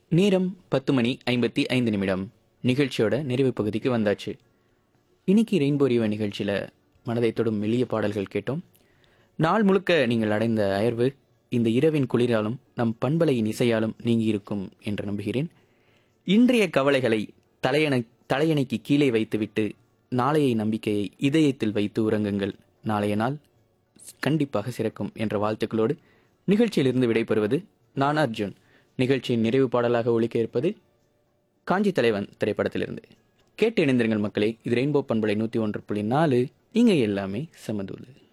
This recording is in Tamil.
நேரம் பத்து மணி ஐம்பத்தி ஐந்து நிமிடம் நிகழ்ச்சியோட நிறைவு பகுதிக்கு வந்தாச்சு இன்னைக்கு ரெயின்போ ரிவ நிகழ்ச்சியில் மனதை தொடும் மெல்லிய பாடல்கள் கேட்டோம் நாள் முழுக்க நீங்கள் அடைந்த அயர்வு இந்த இரவின் குளிராலும் நம் பண்பலையின் இசையாலும் நீங்கி இருக்கும் என்று நம்புகிறேன் இன்றைய கவலைகளை தலையணை தலையணைக்கு கீழே வைத்துவிட்டு நாளைய நம்பிக்கையை இதயத்தில் வைத்து உறங்குங்கள் நாளைய நாள் கண்டிப்பாக சிறக்கும் என்ற வாழ்த்துக்களோடு நிகழ்ச்சியிலிருந்து விடைபெறுவது நான் அர்ஜுன் நிகழ்ச்சியின் நிறைவு பாடலாக ஒழிக்க இருப்பது காஞ்சி தலைவன் திரைப்படத்திலிருந்து கேட்டு இணைந்திருங்கள் மக்களே இது ரெயின்போ பண்பலை நூற்றி ஒன்று புள்ளி நாலு இங்கே எல்லாமே சமதூளு